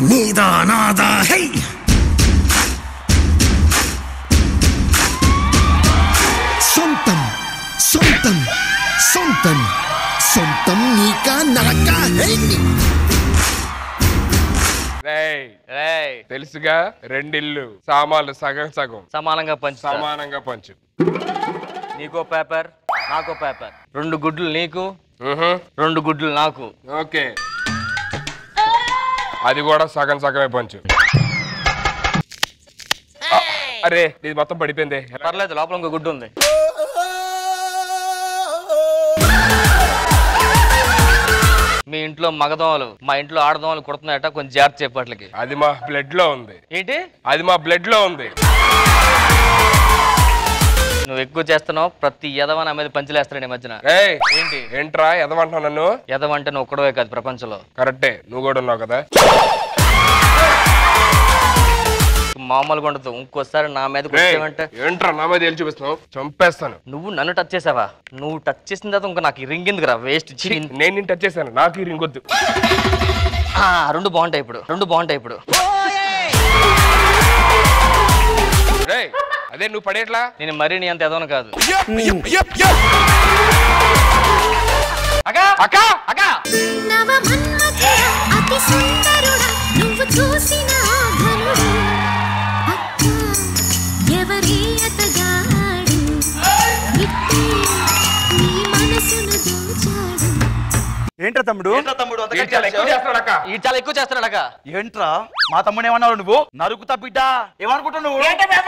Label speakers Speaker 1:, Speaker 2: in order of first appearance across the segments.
Speaker 1: నీదా నాదా హై సొంతం సొంతం సొంతం సొంతం నీకా నరకా హై
Speaker 2: రేయ్
Speaker 3: రేయ్
Speaker 2: తెలుసుగా రెండిల్లు సామాన్లు సగం సగం
Speaker 3: సమానంగా పంచు
Speaker 2: సమానంగా పంచు
Speaker 3: నీకో పేపర్ నాకో పేపర్ రెండు గుడ్లు నీకు
Speaker 2: మ్హూ.
Speaker 3: రెండు గుడ్లు నాకు
Speaker 2: ఓకే అది కూడా సగం సగమే పంచు అరే ఇది మొత్తం పడిపోయింది
Speaker 3: పర్లేదు లోపల ఇంకో గుడ్డు ఉంది మీ ఇంట్లో మగదోమలు మా ఇంట్లో ఆడదోమలు కుడుతున్నాయట కొంచెం జాగ్రత్త చెప్పట్లకి
Speaker 2: అది మా బ్లడ్ లో ఉంది
Speaker 3: ఏంటి
Speaker 2: అది మా బ్లడ్ లో ఉంది
Speaker 3: నువ్వు ఎక్కువ చేస్తున్నావు ప్రతి ఎదవ నా మీద పంచలేస్తాడు ఈ మధ్యన
Speaker 2: ఏయ్
Speaker 3: ఏంటి
Speaker 2: ఏంట్రా ఎదమంటున్నావు నన్ను
Speaker 3: ఎదవంటే నువ్వు ఒక్కడవే కాదు ప్రపంచంలో
Speaker 2: కరెక్టే నువ్వు కూడా ఉన్నావు కదా
Speaker 3: మామూలుగా ఉండదు ఇంకోసారి నా మీద
Speaker 2: రేయ్,
Speaker 3: వచ్చావంటే
Speaker 2: ఏంట్రా నా మీద వెళ్ళి చూపిస్తున్నావు చంపేస్తాను
Speaker 3: నువ్వు నన్ను టచ్ చేసావా నువ్వు టచ్ చేసిన తర్వాత ఇంకా నాకు రింగ్ ఎందుకురా వేస్ట్
Speaker 2: ఛీ, నేను నిన్ను టచ్ చేశాను నాకు ఈ రింగ్ వద్దు
Speaker 3: రెండు బాగుంటాయి ఇప్పుడు రెండు బాగుంటాయి ఇప్పుడు
Speaker 2: రేయ్ అదే నువ్వు పడేట్లా
Speaker 3: నేను మరీ నీ అంత ఎదవను కాదు
Speaker 2: అకా అకా అకా
Speaker 4: నవ మన్మథుడా అతి సుందరుడా నువ్వు చూసిన ఆ ఘనుడు అక్క ఎవరి అతగాడు ఇట్టే నీ మనసును దోచాడు
Speaker 5: ఏంట్రా తమ్ముడు
Speaker 6: తమ్ముడు
Speaker 2: ఏం చాలా ఎక్కువ చేస్తున్నాడు అక్క
Speaker 3: ఈ చాలా ఎక్కువ చేస్తున్నాడు అక్క
Speaker 6: ఏంట్రా మా తమ్ముడు ఏమన్నావు నువ్వు నరుకుతా బిడ్డ ఏమనుకుంటావు నువ్వు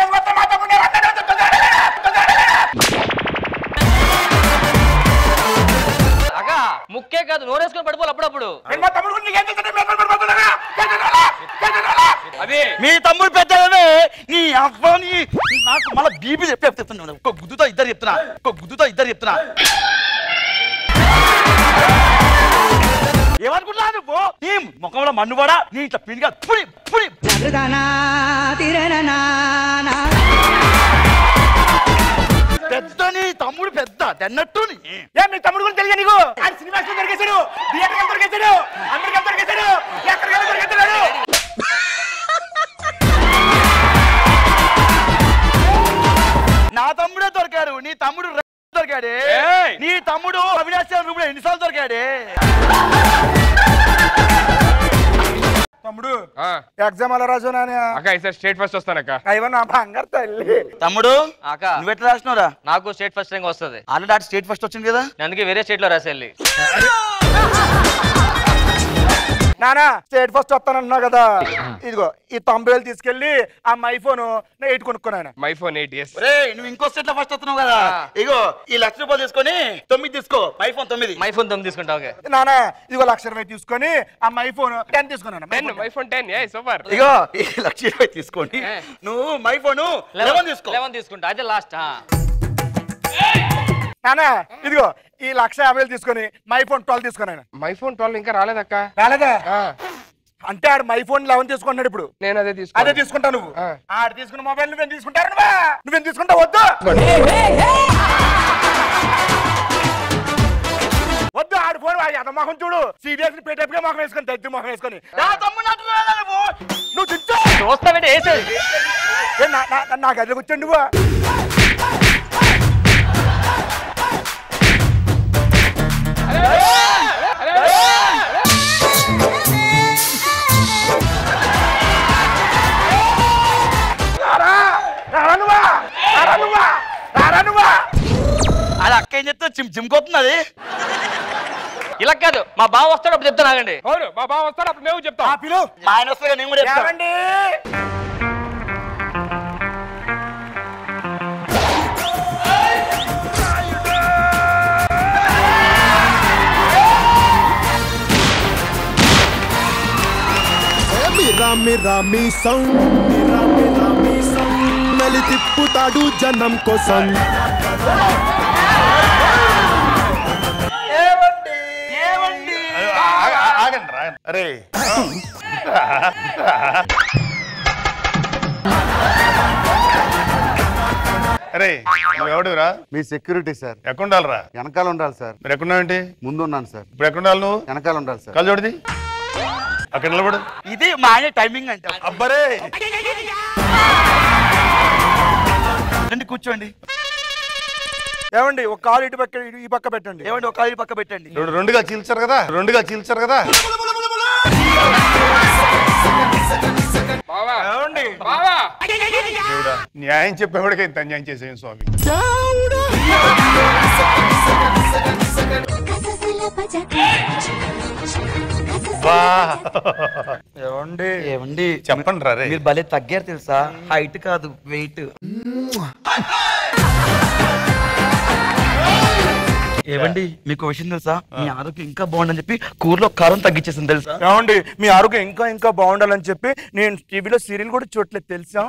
Speaker 3: అక్క ముక్కే కాదు నోరేసుకొని పడిపోవాలి అప్పుడప్పుడు
Speaker 2: అది
Speaker 6: మీ తమ్ముడు పెద్దలనే నీ అవ్వని నాకు మళ్ళీ బీపీ చెప్పి చెప్తున్నాను ఒక గుద్దుతో ఇద్దరు చెప్తున్నా ఒక గుద్దుతో ఇద్దరు చెప్తున్నా ఏమనుకుంటున్నా నువ్వు నీ ముఖంలో మన్నువాడా నీ ఇట్లా పిండిగా పుడి పుడి పెద్ద నీ తమ్ముడు పెద్ద అన్నట్టు నీ
Speaker 5: ఏ మీ తమ్ముడు గురించి తెలియదు నీకు ఆయన సినిమా స్టూడియో దొరికేశాడు థియేటర్ దొరికేశాడు అమెరికా దొరికేశాడు ఎక్కడికి దొరికేశాడు
Speaker 6: నా తమ్ముడే దొరికాడు నీ తమ్ముడు ర- దొరికాడే
Speaker 2: ఏయ్!
Speaker 6: నీ తమ్ముడు అవినాశ్ రూమ్ లో ఎన్నిసార్లు దొరికాడే
Speaker 5: తమ్ముడు
Speaker 2: ఆ,
Speaker 5: ఎగ్జామ్ అలా రాజు నాని
Speaker 2: అక్క ఈసారి స్టేట్ ఫస్ట్ వస్తానక్క
Speaker 5: అయ్యో నా బంగారు తల్లి
Speaker 6: తమ్ముడు
Speaker 3: అక్క
Speaker 6: నువ్వు ఎట్లా రాసినావురా
Speaker 3: నాకు స్టేట్ ఫస్ట్ ర్యాంక్ వస్తుంది
Speaker 6: ఆల్రెడీ అటు స్టేట్ ఫస్ట్ వచ్చింది కదా
Speaker 3: అందుకే వేరే స్టేట్ లో రాసేయాలి
Speaker 5: నానా స్టేట్ ఫస్ట్ వస్తానన్నావు కదా ఇదిగో ఈ తొంభై వేలు తీసుకెళ్లి ఆ ఐఫోన్ ఎయిట్ కొనుక్కున్నాను
Speaker 2: మై ఫోన్ ఎయిట్ ఇయర్స్
Speaker 6: ఒరే నువ్వు ఇంకో స్టేట్ లో ఫస్ట్ వస్తున్నావు కదా ఇగో ఈ లక్ష రూపాయలు తీసుకొని తొమ్మిది తీసుకో ఐఫోన్ తొమ్మిది
Speaker 3: మై ఫోన్ తొమ్మిది తీసుకుంటా ఓకే
Speaker 5: నానా ఇదిగో లక్ష ఇరవై తీసుకొని ఆ ఐఫోన్ టెన్ తీసుకున్నాను
Speaker 2: టెన్ మై ఫోన్ టెన్ ఏ సూపర్
Speaker 6: ఇగో ఈ లక్ష ఇరవై తీసుకోండి నువ్వు మై ఫోన్ లెవెన్ తీసుకో
Speaker 3: లెవెన్ తీసుకుంటా అదే లాస్ట్
Speaker 5: నానా ఇదిగో ఈ లక్ష యాభై వేలు తీసుకొని మై ఫోన్ ట్వెల్వ్ తీసుకున్నాను
Speaker 2: మై ఫోన్ ట్వెల్వ్ ఇంకా రాలేదక్క
Speaker 5: రాలేదా
Speaker 2: ఆ,
Speaker 5: అంటే ఆడు మై ఫోన్ లెవెన్ తీసుకున్నాడు ఇప్పుడు
Speaker 2: నేను అదే
Speaker 5: అదే
Speaker 2: తీసుకో
Speaker 5: తీసుకుంటావు నువ్వు
Speaker 2: ఆ.
Speaker 5: ఆడు తీసుకున్న మొబైల్ నువ్వేం తీసుకుంటారు నువ్వా నువ్వేం తీసుకుంటావు వద్దు వద్దు ఆడు ఫోన్ ఎద మొహం చూడు సీరియస్ పెట్టేపుగా మొహం వేసుకొని దద్ది మొహం వేసుకొని
Speaker 6: నా తమ్ముడు అంటున్నాడు నువ్వు
Speaker 5: నువ్వు దించు
Speaker 3: చూస్తావేంటి వేసేది
Speaker 5: ఏ, నా- నా- నా- నా గదిలోకి వచ్చాడు నువ్వు రారా రారా నువ్వా రారా నువ్వా రారా నువ్వా
Speaker 6: అది అక్క ఏం చెప్తే జిమ్ జిమ్ కొడుతున్నది
Speaker 3: ఇలా కాదు మా బావ వస్తాడు అప్పుడు చెప్తాను ఆగండి
Speaker 2: అవును మా బావ వస్తాడు అప్పుడు మేము
Speaker 5: ఆ
Speaker 2: చెప్తాం
Speaker 5: పిలు
Speaker 6: మా ఆయన వస్తే నేను కూడా చెప్తా
Speaker 5: ఏమండి
Speaker 1: మిరా మిరా మీ సౌండ్ మిరా మిరా మీ సౌండ్ నలి తిప్పుతాడు జనం కోసం
Speaker 6: ఆగండి రా అరే
Speaker 7: అరే నువ్వెవడురా
Speaker 8: మీ సెక్యూరిటీ సార్
Speaker 7: ఎక్కడుండాలిరా
Speaker 8: వెనకాల ఉండాలి సార్
Speaker 7: మీరు ఎక్కడున్నావేంటి
Speaker 8: ముందు ఉన్నాను సార్
Speaker 7: ఇప్పుడు ఎక్కడుండాలి నువ్వు
Speaker 8: వెనకాల ఉండాలి సార్
Speaker 7: కళ్ళు చూడది అక్కడ నిలబడు
Speaker 6: ఇది మా ఆయన టైమింగ్ అంటే
Speaker 7: అబ్బరే
Speaker 6: రండి కూర్చోండి
Speaker 5: ఏమండి ఒక కాలు ఇటు పక్క ఇటు- ఈ పక్క పెట్టండి
Speaker 6: ఏమండి ఒక కాలు పక్క పెట్టండి
Speaker 7: రెండు రెండుగా చీల్చారు కదా రెండుగా చీల్చారు కదా
Speaker 2: బావా
Speaker 5: ఏమండి
Speaker 2: బావా
Speaker 7: దేవుడా న్యాయం చెప్పేవాడికి ఇంత అన్యాయం చేసేయం స్వామి వా
Speaker 5: ఏమండి
Speaker 6: ఏమండి
Speaker 7: చెప్పండి రా రే
Speaker 6: మీరు భలే తగ్గారు తెలుసా హైట్ కాదు వెయిట్ ఏమండి మీకు విషయం తెలుసా మీ ఆరోగ్యం ఇంకా బాగుండని చెప్పి కూరలో కారం తగ్గించేసింది తెలుసా
Speaker 5: ఏమండి మీ ఆరోగ్యం ఇంకా ఇంకా బాగుండాలని చెప్పి నేను టీవీలో సీరియల్ కూడా చూడలేదు తెలుసా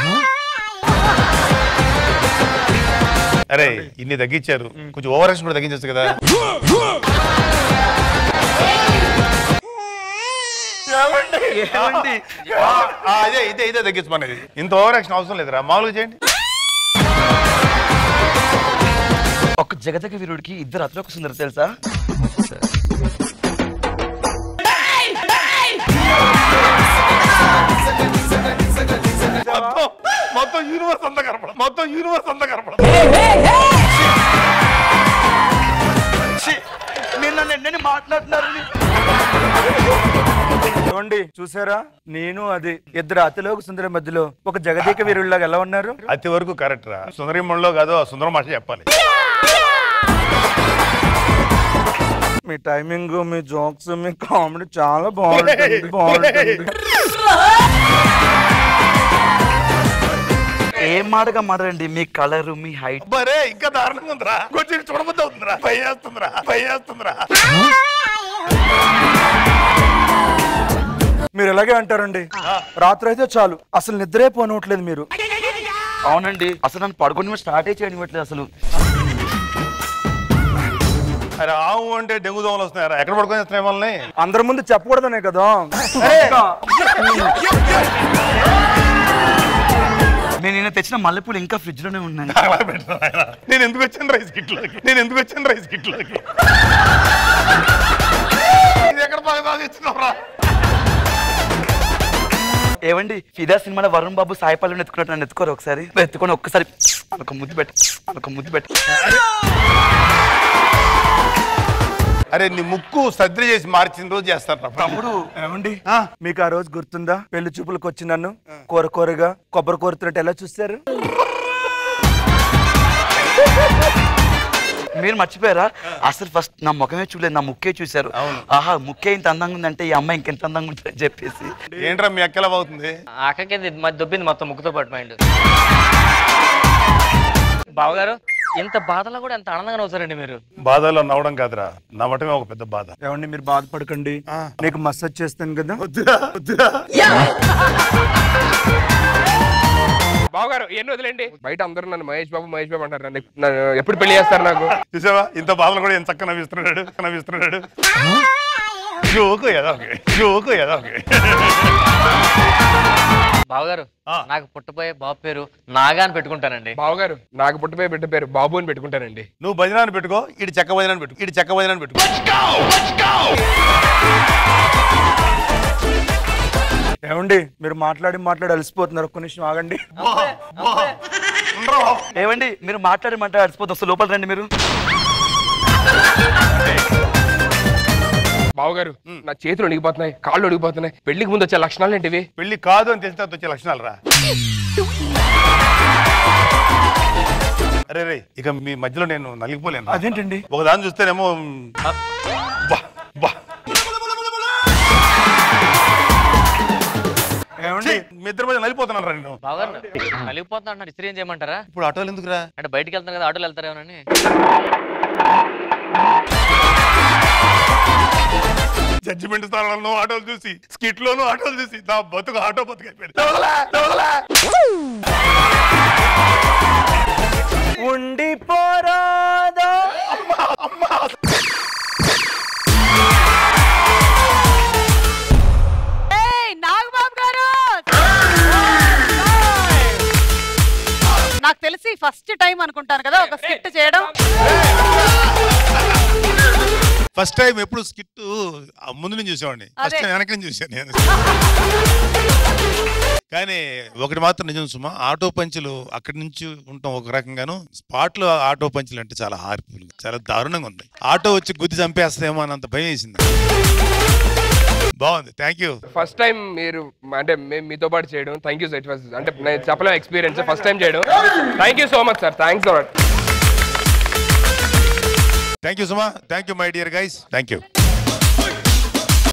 Speaker 7: అరే ఇన్ని తగ్గించారు కొంచెం ఓవర్ కూడా తగ్గించచ్చు కదా
Speaker 6: ఏమండి
Speaker 7: ఆ, ఆ, అదే ఇదే ఇదే తగ్గించమనేది ఇంత ఓవర్ యాక్షన్ అవసరం లేదురా మామూలుగా చేయండి
Speaker 6: ఒక జగదగ వీరుడికి ఇద్దరు అతలోక సుందరు తెలుసా
Speaker 7: మొత్తం మొత్తం యూనివర్స్ అంతా కనపడ మొత్తం యూనివర్స్ అంతా కనపడ
Speaker 6: ఛీ, మీరు నన్ను ఎన్నని మాట్లాడుతున్నారండి
Speaker 5: ఏమండి చూసారా నేను అది ఇద్దరు అతిలోక సుందర మధ్యలో ఒక జగదీక వీరుల్లాగా ఎలా ఉన్నారు
Speaker 7: అతి వరకు కరెక్ట్ రా సుందరిమంలో కాదు ఆ సుందరం భాష చెప్పాలి
Speaker 5: మీ టైమింగ్ మీ జోక్స్ మీ కామెడీ చాలా బాగుంటుంది బాగుంటుంది
Speaker 6: ఏం మాటగా మాట్లాడండి మీ కలర్ మీ హైట్
Speaker 7: బరే ఇంకా దారుణంగా ఉందిరా కొంచెం చూడబుద్ధి అవుతుందిరా భయం వేస్తుందిరా భయం వేస్తుందిరా
Speaker 5: మీరు ఎలాగే అంటారండి రాత్రి అయితే చాలు అసలు నిద్రే పోనివ్వట్లేదు మీరు
Speaker 6: అవునండి అసలు నన్ను పడుకుని స్టార్ట్ చేయనివ్వట్లేదు అసలు
Speaker 7: అరే ఆవు అంటే డెంగు దోమలు వస్తున్నాయరా ఎక్కడ పడుకొని వస్తున్నాయి వాళ్ళని
Speaker 5: అందరి ముందు చెప్పకూడదనే కదా
Speaker 6: నేను నిన్న తెచ్చిన మల్లెపూలు ఇంకా ఫ్రిడ్జ్ లోనే ఉన్నాయి
Speaker 7: అలా పెట్టరా నాయనా. నేను ఎందుకు వచ్చాను రైస్ కిట్లోకి నేను ఎందుకు వచ్చాను రైస్ కిట్లోకి ఇది ఎక్కడ బాగా తెచ్చినవరా
Speaker 6: ఏవండి ఫిదా సినిమాలో వరుణ్ బాబు సాయి పల్లెని ఎత్తుకున్నట్టు నన్ను ఎత్తుకోరు ఒకసారి ఎత్తుకొని ఒక్కసారి ఒక ముద్దు పెట్ట ఒక ముద్దు పెట్ట
Speaker 7: అరే నీ ముక్కు సర్జరీ చేసి మార్చిన రోజు చేస్తాను రా
Speaker 6: తమ్ముడు
Speaker 5: ఏమండి మీకు ఆ రోజు గుర్తుందా పెళ్లి చూపులకు వచ్చి నన్ను కూర కూరగా కొబ్బరి కోరుతున్నట్టు ఎలా చూస్తారు
Speaker 6: మీరు మర్చిపోయారా అసలు ఫస్ట్ నా ముఖమే చూడలేదు నా ముక్కే చూశారు ఆహా ముక్కే ఇంత అందంగా ఉందంటే ఈ అమ్మాయి ఇంకెంత అందంగా ఉంటుందని చెప్పేసి
Speaker 7: ఏంట్రా మీ అక్క ఎలా అవుతుంది
Speaker 3: ఆ అక్కకి ఇది మ- దొబ్బింది మొత్తం ముక్కుతో పాటు మైండ్ బావగారు ఇంత బాధలో కూడా ఎంత ఆనందంగా నవ్వుతారండి మీరు
Speaker 7: బాధలో నవ్వడం కాదురా నవ్వటమే ఒక పెద్ద బాధ
Speaker 5: ఏమండి మీరు బాధపడకండి నీకు మసాజ్ చేస్తాను కదా
Speaker 7: వద్దురా వద్దురా
Speaker 2: బావగారు ఎన్ని వదిలేండి బయట అందరూ నన్ను మహేష్ బాబు మహేష్ బాబు అంటారు నన్ను నన్ను ఎప్పుడు పెళ్లి చేస్తారు నాకు
Speaker 7: చూసావా ఇంత బాధలు కూడా ఎంత చక్కగా నవ్విస్తున్నాడు నవ్విస్తున్నాడు జోకు ఏదో ఒకటి. జోకు ఏదో ఒకటి.
Speaker 3: బావగారు
Speaker 7: ఆ.
Speaker 3: నాకు పుట్టపోయే బాబు పేరు నాగా అని పెట్టుకుంటానండి
Speaker 2: బావగారు నాకు పుట్టిపోయి బిడ్డ పేరు బాబు అని పెట్టుకుంటానండి
Speaker 7: నువ్వు భజనాన్ని పెట్టుకో ఇటు చెక్క భజనాన్ని పెట్టుకో ఇటు చెక్క భజనాన్ని పెట్టుకో
Speaker 5: ఏమండి మీరు మాట్లాడి మాట్లాడి అలసిపోతున్నారు ఒక్క నిమిషం ఆగండి
Speaker 6: ఏవండి మీరు మాట్లాడి మాట్లాడి అడిచిపోతే వస్తే లోపల రండి మీరు
Speaker 2: బావగారు నా చేతులు అడిగిపోతున్నాయి కాళ్ళు అడిగిపోతున్నాయి పెళ్లికి ముందు వచ్చే లక్షణాలు ఏంటివి
Speaker 7: పెళ్లి కాదు అని తెలిసిన తర్వాత వచ్చే లక్షణాలు రా అరే రే ఇక మీ మధ్యలో నేను నలిగిపోలేను
Speaker 5: అదేంటండి
Speaker 7: ఒక దాన్ని చూస్తేనేమో బా బా
Speaker 5: ఏమండి
Speaker 7: మీ ఇద్దరి మధ్య నలిపోతున్నాను రా నేను
Speaker 3: బావగారు నలిగిపోతున్నా అంటున్నారు ఇస్త్రీ ఏం చేయమంటారా
Speaker 7: ఇప్పుడు ఆటోలు ఎందుకురా
Speaker 3: అంటే బయటికి వెళ్తాను కదా ఆటోలు వెళ్తారేమోనని
Speaker 7: జడ్జిమెంట్ స్థానంలో ఆటోలు చూసి స్కిట్ లోను ఆటోలు చూసి నా బతుకు ఆటో బతుకు అయిపోయింది వదలా, వదలా.
Speaker 5: ఉండిపోరాదా
Speaker 8: ఏయ్, నాగబాబు గారు నాకు తెలిసి ఫస్ట్ టైం అనుకుంటాను కదా ఒక స్కిట్ చేయడం
Speaker 7: ఫస్ట్ టైం ఎప్పుడు స్కిట్ ఆ ముందు నుంచి చూసేవాడిని ఫస్ట్
Speaker 8: అదే.
Speaker 7: వెనక నుంచి చూశాను నేను కానీ ఒకటి మాత్రం నిజం సుమా ఆటో పంచులు అక్కడి నుంచి ఉంటాం ఒక రకంగాను స్పాట్ లో ఆటో పంచులు అంటే చాలా హార్పుల్ చాలా దారుణంగా ఉంది ఆటో వచ్చి గుద్ది చంపేస్తాయేమో అన్నంత భయం వేసింది బాగుంది థ్యాంక్ యూ
Speaker 2: ఫస్ట్ టైం మీరు అంటే మేము మీతో పాటు చేయడం thank you sir it was అంటే నేను చెప్పలేం ఎక్స్పీరియన్స్ ఫస్ట్ టైం చేయడం thank you so much sir thanks
Speaker 7: thank you Suma thank you my dear guys thank you